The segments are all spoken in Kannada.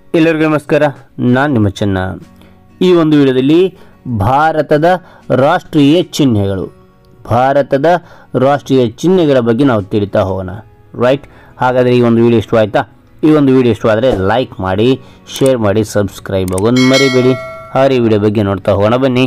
ಎಲ್ಲರಿಗೂ ನಮಸ್ಕಾರ ನಾನು ನಿಮ್ಮ ಚೆನ್ನ ಈ ಒಂದು ವಿಡಿಯೋದಲ್ಲಿ ಭಾರತದ ರಾಷ್ಟ್ರೀಯ ಚಿಹ್ನೆಗಳು ಭಾರತದ ರಾಷ್ಟ್ರೀಯ ಚಿಹ್ನೆಗಳ ಬಗ್ಗೆ ನಾವು ತಿಳಿತಾ ಹೋಗೋಣ ರೈಟ್ ಹಾಗಾದರೆ ಈ ಒಂದು ವಿಡಿಯೋ ಇಷ್ಟವಾಯ್ತಾ ಈ ಒಂದು ವಿಡಿಯೋ ಇಷ್ಟವಾದರೆ ಲೈಕ್ ಮಾಡಿ ಶೇರ್ ಮಾಡಿ ಸಬ್ಸ್ಕ್ರೈಬ್ ಆಗೋದು ಮರಿಬೇಡಿ ಹಾಗೆ ಈ ವಿಡಿಯೋ ಬಗ್ಗೆ ನೋಡ್ತಾ ಹೋಗೋಣ ಬನ್ನಿ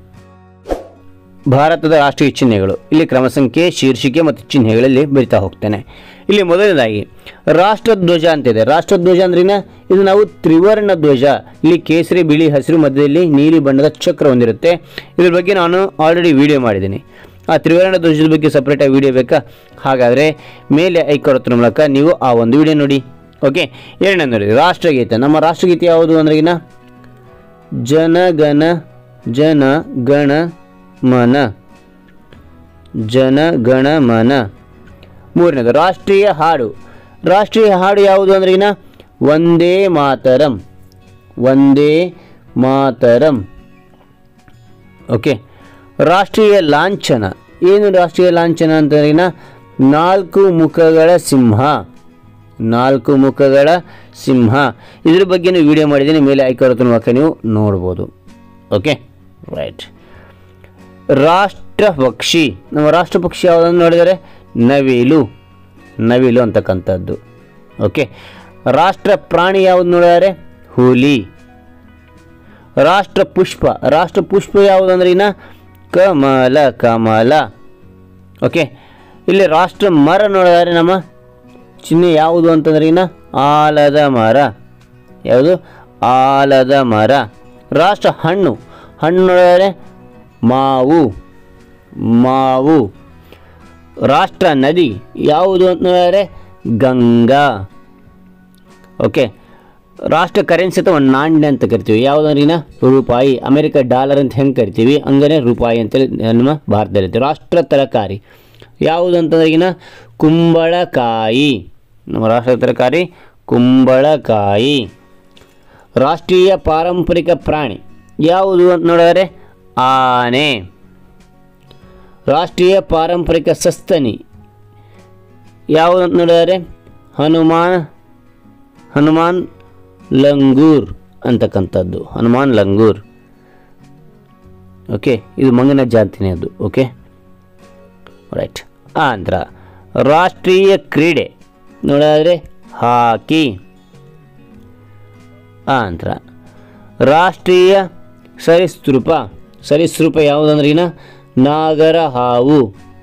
ಭಾರತದ ರಾಷ್ಟ್ರೀಯ ಚಿಹ್ನೆಗಳು ಇಲ್ಲಿ ಕ್ರಮ ಸಂಖ್ಯೆ ಶೀರ್ಷಿಕೆ ಮತ್ತು ಚಿಹ್ನೆಗಳಲ್ಲಿ ಬರಿತಾ ಹೋಗ್ತೇನೆ ಇಲ್ಲಿ ಮೊದಲನೇದಾಗಿ ರಾಷ್ಟ್ರಧ್ವಜ ಅಂತಿದೆ ರಾಷ್ಟ್ರಧ್ವಜ ಅಂದ್ರಿನ ಇದು ನಾವು ತ್ರಿವರ್ಣ ಧ್ವಜ ಇಲ್ಲಿ ಕೇಸರಿ ಬಿಳಿ ಹಸಿರು ಮಧ್ಯದಲ್ಲಿ ನೀಲಿ ಬಣ್ಣದ ಚಕ್ರ ಹೊಂದಿರುತ್ತೆ ಇದ್ರ ಬಗ್ಗೆ ನಾನು ಆಲ್ರೆಡಿ ವಿಡಿಯೋ ಮಾಡಿದ್ದೀನಿ ಆ ತ್ರಿವರ್ಣ ಧ್ವಜದ ಬಗ್ಗೆ ಸಪ್ರೇಟಾಗಿ ವಿಡಿಯೋ ಬೇಕಾ ಹಾಗಾದರೆ ಮೇಲೆ ಐಕೊಡೋದ್ರ ಮೂಲಕ ನೀವು ಆ ಒಂದು ವಿಡಿಯೋ ನೋಡಿ ಓಕೆ ಎರಡನೇ ನೋಡಿ ರಾಷ್ಟ್ರಗೀತೆ ನಮ್ಮ ರಾಷ್ಟ್ರಗೀತೆ ಯಾವುದು ಅಂದ್ರೆಗಿನ ಜನಗಣ ಜನ ಗಣ ಮನ ಜನಗಣ ಮನ ಮೂರನೇದು ರಾಷ್ಟ್ರೀಯ ಹಾಡು ರಾಷ್ಟ್ರೀಯ ಹಾಡು ಯಾವುದು ಅಂದ್ರೆಗಿನ ಒಂದೇ ಮಾತರಂ ಒಂದೇ ಮಾತರಂ ಓಕೆ ರಾಷ್ಟ್ರೀಯ ಲಾಂಛನ ಏನು ರಾಷ್ಟ್ರೀಯ ಲಾಂಛನ ಅಂತಂದ್ರಿನ ನಾಲ್ಕು ಮುಖಗಳ ಸಿಂಹ ನಾಲ್ಕು ಮುಖಗಳ ಸಿಂಹ ಇದ್ರ ಬಗ್ಗೆ ವಿಡಿಯೋ ಮಾಡಿದ್ದೀನಿ ಮೇಲೆ ಆಯ್ಕೆ ಮೂಲಕ ನೀವು ನೋಡ್ಬೋದು ಓಕೆ ರೈಟ್ ರಾಷ್ಟ್ರ ಪಕ್ಷಿ ನಮ್ಮ ರಾಷ್ಟ್ರ ಪಕ್ಷಿ ಯಾವುದಂತ ನೋಡಿದರೆ ನವಿಲು ನವಿಲು ಅಂತಕ್ಕಂಥದ್ದು ಓಕೆ ರಾಷ್ಟ್ರ ಪ್ರಾಣಿ ಯಾವುದು ನೋಡಿದರೆ ಹುಲಿ ರಾಷ್ಟ್ರ ಪುಷ್ಪ ರಾಷ್ಟ್ರ ಪುಷ್ಪ ಯಾವುದಂದ್ರೆ ಇನ್ನ ಕಮಲ ಕಮಲ ಓಕೆ ಇಲ್ಲಿ ರಾಷ್ಟ್ರ ಮರ ನೋಡಿದರೆ ನಮ್ಮ ಚಿಹ್ನೆ ಯಾವುದು ಅಂತಂದ್ರೆ ಇನ್ನ ಆಲದ ಮರ ಯಾವುದು ಆಲದ ಮರ ರಾಷ್ಟ್ರ ಹಣ್ಣು ಹಣ್ಣು ನೋಡಿದರೆ ಮಾವು ಮಾವು ರಾಷ್ಟ್ರ ನದಿ ಯಾವುದು ಅಂತ ನೋಡಿದರೆ ಗಂಗಾ ಓಕೆ ರಾಷ್ಟ್ರ ಕರೆನ್ಸಿ ಅಥವಾ ನಾಣ್ಯ ಅಂತ ಕರಿತೀವಿ ಯಾವುದಂದ್ರಿನ ರೂಪಾಯಿ ಅಮೆರಿಕ ಡಾಲರ್ ಅಂತ ಹೆಂಗೆ ಕರಿತೀವಿ ಹಂಗನೇ ರೂಪಾಯಿ ಅಂತೇಳಿ ನಮ್ಮ ಭಾರತದಲ್ಲಿ ಇರುತ್ತೆ ರಾಷ್ಟ್ರ ತರಕಾರಿ ಯಾವುದು ಅಂತಂದ್ರಿಗಿನ ಕುಂಬಳಕಾಯಿ ನಮ್ಮ ರಾಷ್ಟ್ರ ತರಕಾರಿ ಕುಂಬಳಕಾಯಿ ರಾಷ್ಟ್ರೀಯ ಪಾರಂಪರಿಕ ಪ್ರಾಣಿ ಯಾವುದು ಅಂತ ನೋಡಿದರೆ ಆನೆ ರಾಷ್ಟ್ರೀಯ ಪಾರಂಪರಿಕ ಸಸ್ತನಿ ಯಾವುದು ಅಂತ ನೋಡಿದರೆ ಹನುಮಾನ್ ಹನುಮಾನ್ ಲಂಗೂರ್ ಅಂತಕ್ಕಂಥದ್ದು ಹನುಮಾನ್ ಲಂಗೂರ್ ಓಕೆ ಇದು ಮಂಗನ ಜಾತಿನೇ ಅದು ಓಕೆ ರೈಟ್ ಆಂಧ್ರ ರಾಷ್ಟ್ರೀಯ ಕ್ರೀಡೆ ನೋಡಿದ್ರೆ ಹಾಕಿ ಆಂಧ್ರ ರಾಷ್ಟ್ರೀಯ ಸರೀಸೃಪ ಸರೀಸೃಪ ಯಾವುದಂದ್ರಿನ ನಾಗರ ಹಾವು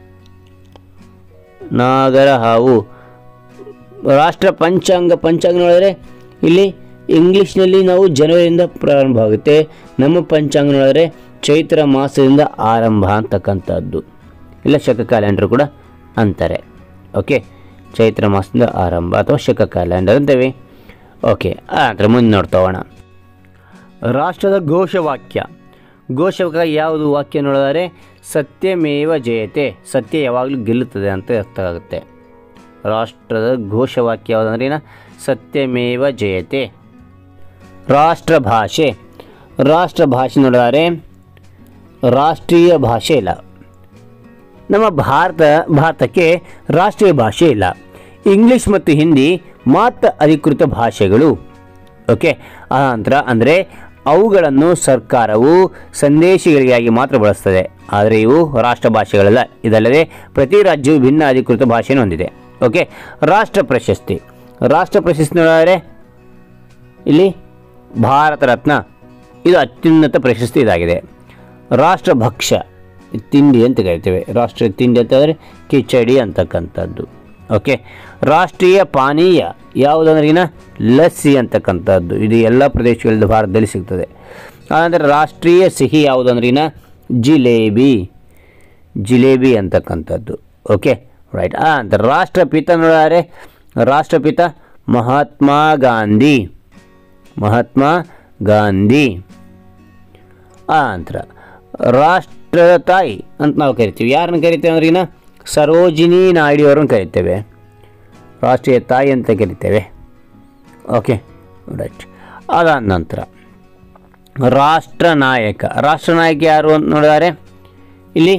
ನಾಗರ ಹಾವು ರಾಷ್ಟ್ರ ಪಂಚಾಂಗ ಪಂಚಾಂಗ ನೋಡಿದ್ರೆ ಇಲ್ಲಿ ಇಂಗ್ಲೀಷ್ನಲ್ಲಿ ನಾವು ಜನವರಿಯಿಂದ ಪ್ರಾರಂಭ ಆಗುತ್ತೆ ನಮ್ಮ ಪಂಚಾಂಗ ನೋಡಿದ್ರೆ ಚೈತ್ರ ಮಾಸದಿಂದ ಆರಂಭ ಅಂತಕ್ಕಂಥದ್ದು ಇಲ್ಲ ಶಕ ಕ್ಯಾಲೆಂಡರ್ ಕೂಡ ಅಂತಾರೆ ಓಕೆ ಚೈತ್ರ ಮಾಸದಿಂದ ಆರಂಭ ಅಥವಾ ಶಕ ಕ್ಯಾಲೆಂಡರ್ ಅಂತೇವೆ ಓಕೆ ಆದರೆ ಮುಂದೆ ನೋಡ್ತಾ ಹೋಗೋಣ ರಾಷ್ಟ್ರದ ಘೋಷವಾಕ್ಯ ಘೋಷವಾಕ್ಯ ಯಾವುದು ವಾಕ್ಯ ನೋಡಿದರೆ ಸತ್ಯಮೇವ ಜಯತೆ ಸತ್ಯ ಯಾವಾಗಲೂ ಗೆಲ್ಲುತ್ತದೆ ಅಂತ ಅರ್ಥ ಆಗುತ್ತೆ ರಾಷ್ಟ್ರದ ಘೋಷವಾಕ್ಯ ಯಾವುದಂದ್ರೆ ಸತ್ಯಮೇವ ಜಯತೆ ರಾಷ್ಟ್ರ ಭಾಷೆ ರಾಷ್ಟ್ರ ಭಾಷೆ ನೋಡಿದರೆ ರಾಷ್ಟ್ರೀಯ ಭಾಷೆ ಇಲ್ಲ ನಮ್ಮ ಭಾರತ ಭಾರತಕ್ಕೆ ರಾಷ್ಟ್ರೀಯ ಭಾಷೆ ಇಲ್ಲ ಇಂಗ್ಲಿಷ್ ಮತ್ತು ಹಿಂದಿ ಮಾತ್ರ ಅಧಿಕೃತ ಭಾಷೆಗಳು ಓಕೆ ಆನಂತರ ಅಂದರೆ ಅವುಗಳನ್ನು ಸರ್ಕಾರವು ಸಂದೇಶಗಳಿಗಾಗಿ ಮಾತ್ರ ಬಳಸ್ತದೆ ಆದರೆ ಇವು ರಾಷ್ಟ್ರ ಭಾಷೆಗಳಲ್ಲ ಇದಲ್ಲದೆ ಪ್ರತಿ ರಾಜ್ಯವು ಭಿನ್ನ ಅಧಿಕೃತ ಭಾಷೆಯನ್ನು ಹೊಂದಿದೆ ಓಕೆ ರಾಷ್ಟ್ರ ಪ್ರಶಸ್ತಿ ರಾಷ್ಟ್ರ ಪ್ರಶಸ್ತಿ ನೋಡಿದರೆ ಇಲ್ಲಿ ಭಾರತ ರತ್ನ ಇದು ಅತ್ಯುನ್ನತ ಪ್ರಶಸ್ತಿ ಇದಾಗಿದೆ ರಾಷ್ಟ್ರ ಭಕ್ಷ್ಯ ತಿಂಡಿ ಅಂತ ಕರಿತೇವೆ ರಾಷ್ಟ್ರೀಯ ತಿಂಡಿ ಅಂತಂದರೆ ಕಿಚಡಿ ಅಂತಕ್ಕಂಥದ್ದು ಓಕೆ ರಾಷ್ಟ್ರೀಯ ಪಾನೀಯ ಯಾವುದಂದ್ರಿನ ಲಸ್ಸಿ ಅಂತಕ್ಕಂಥದ್ದು ಇದು ಎಲ್ಲ ಪ್ರದೇಶಗಳಲ್ಲಿ ಭಾರತದಲ್ಲಿ ಸಿಗ್ತದೆ ಆನಂತರ ರಾಷ್ಟ್ರೀಯ ಸಿಹಿ ಯಾವುದಂದ್ರಿನ ಜಿಲೇಬಿ ಜಿಲೇಬಿ ಅಂತಕ್ಕಂಥದ್ದು ಓಕೆ ರೈಟ್ ಆ ಅಂತ ರಾಷ್ಟ್ರಪಿತ ನೋಡಿದರೆ ರಾಷ್ಟ್ರಪಿತ ಮಹಾತ್ಮ ಗಾಂಧಿ ಮಹಾತ್ಮ ಗಾಂಧಿ ಆ ನಂತರ ರಾಷ್ಟ್ರದ ತಾಯಿ ಅಂತ ನಾವು ಕರಿತೀವಿ ಯಾರನ್ನು ಕರಿತೇವೆ ಅಂದ್ರೆ ಇನ್ನು ಸರೋಜಿನಿ ನಾಯ್ಡು ಅವರನ್ನು ಕರಿತೇವೆ ರಾಷ್ಟ್ರೀಯ ತಾಯಿ ಅಂತ ಕರಿತೇವೆ ಓಕೆ ರೈಟ್ ಅದಾದ ನಂತರ ರಾಷ್ಟ್ರ ನಾಯಕ ರಾಷ್ಟ್ರ ನಾಯಕ ಯಾರು ಅಂತ ನೋಡಿದರೆ ಇಲ್ಲಿ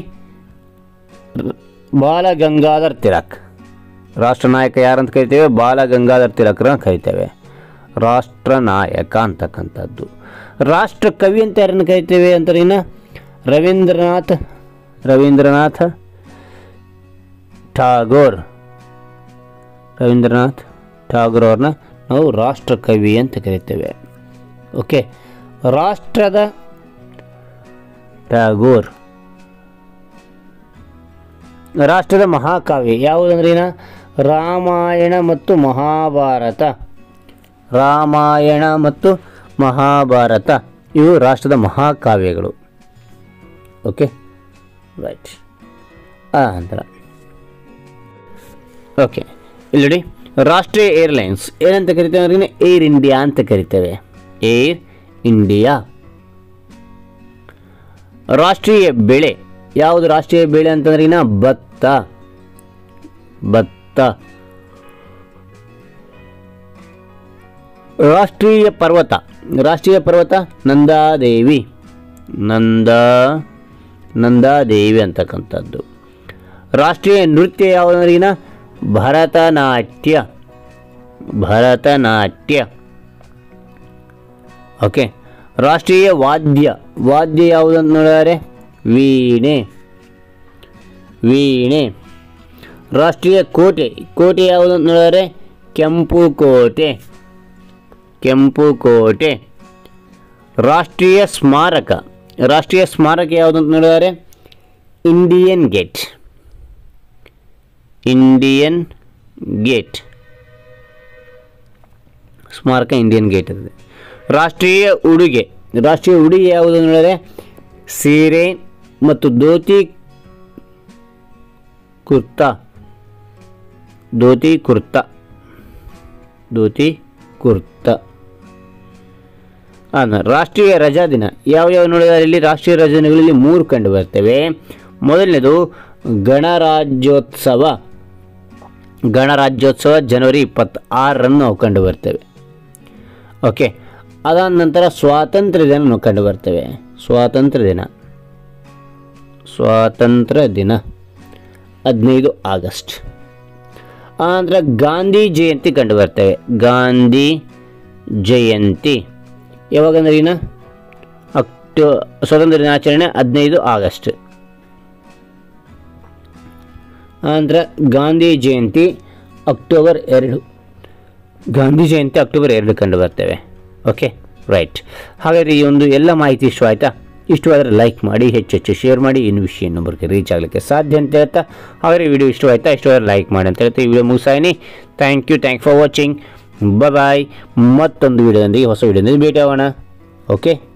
ಬಾಲ ಗಂಗಾಧರ್ ತಿಲಕ್ ರಾಷ್ಟ್ರ ನಾಯಕ ಯಾರಂತ ಕರಿತೇವೆ ಬಾಲ ಗಂಗಾಧರ್ ತಿಲಕ್ರನ್ನ ಕರಿತೇವೆ ರಾಷ್ಟ್ರನಾಯಕ ಅಂತಕ್ಕಂಥದ್ದು ರಾಷ್ಟ್ರ ಕವಿ ಅಂತ ಯಾರನ್ನು ಕರಿತೇವೆ ಅಂತಾರೆ ಇನ್ನು ರವೀಂದ್ರನಾಥ್ ರವೀಂದ್ರನಾಥ ಠಾಗೋರ್ ರವೀಂದ್ರನಾಥ್ ಠಾಗೋರ್ ಅವ್ರನ್ನ ನಾವು ರಾಷ್ಟ್ರಕವಿ ಅಂತ ಕರಿತೇವೆ ಓಕೆ ರಾಷ್ಟ್ರದ ಟ್ಯಾಗೋರ್ ರಾಷ್ಟ್ರದ ಮಹಾಕಾವ್ಯ ಯಾವುದಂದ್ರೆ ಏನ ರಾಮಾಯಣ ಮತ್ತು ಮಹಾಭಾರತ ರಾಮಾಯಣ ಮತ್ತು ಮಹಾಭಾರತ ಇವು ರಾಷ್ಟ್ರದ ಮಹಾಕಾವ್ಯಗಳು ಓಕೆ ರೈಟ್ ಆ ನಂತರ ಓಕೆ ಇಲ್ಲಿ ನೋಡಿ ರಾಷ್ಟ್ರೀಯ ಏರ್ಲೈನ್ಸ್ ಏನಂತ ಕರಿತೇವೆ ಅಂದ್ರೆ ಏರ್ ಇಂಡಿಯಾ ಅಂತ ಕರಿತೇವೆ ಏರ್ ಇಂಡಿಯಾ ರಾಷ್ಟ್ರೀಯ ಬೆಳೆ ಯಾವುದು ರಾಷ್ಟ್ರೀಯ ಬೆಳೆ ಅಂತಂದ್ರೆ ಇನ್ನ ಭತ್ತ ಭತ್ತ ರಾಷ್ಟ್ರೀಯ ಪರ್ವತ ರಾಷ್ಟ್ರೀಯ ಪರ್ವತ ನಂದಾದೇವಿ ನಂದ ನಂದಾದೇವಿ ಅಂತಕ್ಕಂಥದ್ದು ರಾಷ್ಟ್ರೀಯ ನೃತ್ಯ ಯಾವುದಂದ್ರಿನ ಭರತನಾಟ್ಯ ಭರತನಾಟ್ಯ ಓಕೆ ರಾಷ್ಟ್ರೀಯ ವಾದ್ಯ ವಾದ್ಯ ಯಾವುದಂತ ನೋಡಿದರೆ ವೀಣೆ ವೀಣೆ ರಾಷ್ಟ್ರೀಯ ಕೋಟೆ ಕೋಟೆ ಯಾವುದಂತ ನೋಡಿದರೆ ಕೆಂಪು ಕೋಟೆ ಕೆಂಪು ಕೋಟೆ ರಾಷ್ಟ್ರೀಯ ಸ್ಮಾರಕ ರಾಷ್ಟ್ರೀಯ ಸ್ಮಾರಕ ಯಾವುದಂತ ನೋಡಿದರೆ ಇಂಡಿಯನ್ ಗೇಟ್ ಇಂಡಿಯನ್ ಗೇಟ್ ಸ್ಮಾರಕ ಇಂಡಿಯನ್ ಗೇಟ್ ಇದೆ ರಾಷ್ಟ್ರೀಯ ಉಡುಗೆ ರಾಷ್ಟ್ರೀಯ ಉಡುಗೆ ಯಾವುದು ನೋಡಿದರೆ ಸೀರೆ ಮತ್ತು ಧೋತಿ ಕುರ್ತಾ ಧೋತಿ ಕುರ್ತಾ ಧೋತಿ ಕುರ್ತಾ ಹಾಂ ರಾಷ್ಟ್ರೀಯ ರಜಾ ದಿನ ಯಾವ ಯಾವ ನೋಡಿದರೆ ಇಲ್ಲಿ ರಾಷ್ಟ್ರೀಯ ರಜಾ ದಿನಗಳಲ್ಲಿ ಮೂರು ಕಂಡು ಬರ್ತವೆ ಮೊದಲನೇದು ಗಣರಾಜ್ಯೋತ್ಸವ ಗಣರಾಜ್ಯೋತ್ಸವ ಜನವರಿ ಇಪ್ಪತ್ತಾರರಂದು ನಾವು ಕಂಡು ಬರ್ತೇವೆ ಓಕೆ ಅದಾದ ನಂತರ ಸ್ವಾತಂತ್ರ್ಯ ದಿನ ನಾವು ಕಂಡು ಬರ್ತೇವೆ ಸ್ವಾತಂತ್ರ್ಯ ದಿನ ಸ್ವಾತಂತ್ರ್ಯ ದಿನ ಹದಿನೈದು ಆಗಸ್ಟ್ ಆನಂತರ ಗಾಂಧಿ ಜಯಂತಿ ಕಂಡು ಬರ್ತೇವೆ ಗಾಂಧಿ ಜಯಂತಿ ಯಾವಾಗಂದ್ರೆ ಇನ್ನು ಅಕ್ಟೋ ಸ್ವಾತಂತ್ರ್ಯ ದಿನಾಚರಣೆ ಹದಿನೈದು ಆಗಸ್ಟ್ ಆನಂತರ ಗಾಂಧಿ ಜಯಂತಿ ಅಕ್ಟೋಬರ್ ಎರಡು ಗಾಂಧಿ ಜಯಂತಿ ಅಕ್ಟೋಬರ್ ಎರಡು ಕಂಡು ಬರ್ತೇವೆ ಓಕೆ ರೈಟ್ ಹಾಗಾದರೆ ಈ ಒಂದು ಎಲ್ಲ ಮಾಹಿತಿ ಇಷ್ಟ ಆಯಿತಾ ಇಷ್ಟವಾದರೆ ಲೈಕ್ ಮಾಡಿ ಹೆಚ್ಚು ಹೆಚ್ಚು ಶೇರ್ ಮಾಡಿ ಇನ್ನು ವಿಷಯ ಇನ್ನೊಬ್ಬರಿಗೆ ರೀಚ್ ಆಗಲಿಕ್ಕೆ ಸಾಧ್ಯ ಅಂತ ಹೇಳ್ತಾ ಹಾಗಾದರೆ ವಿಡಿಯೋ ಇಷ್ಟವಾಯ್ತಾ ಇಷ್ಟವಾದರೆ ಲೈಕ್ ಮಾಡಿ ಅಂತ ಹೇಳ್ತಾ ಈ ವಿಡಿಯೋ ಮುಗಿಸಾಯಿನಿ thank you thank for watching bye ಮತ್ತೊಂದು ವಿಡಿಯೋದೊಂದಿಗೆ ಹೊಸ ವಿಡಿಯೋದಲ್ಲಿ ಭೇಟಿ ಆಗೋಣ ಓಕೆ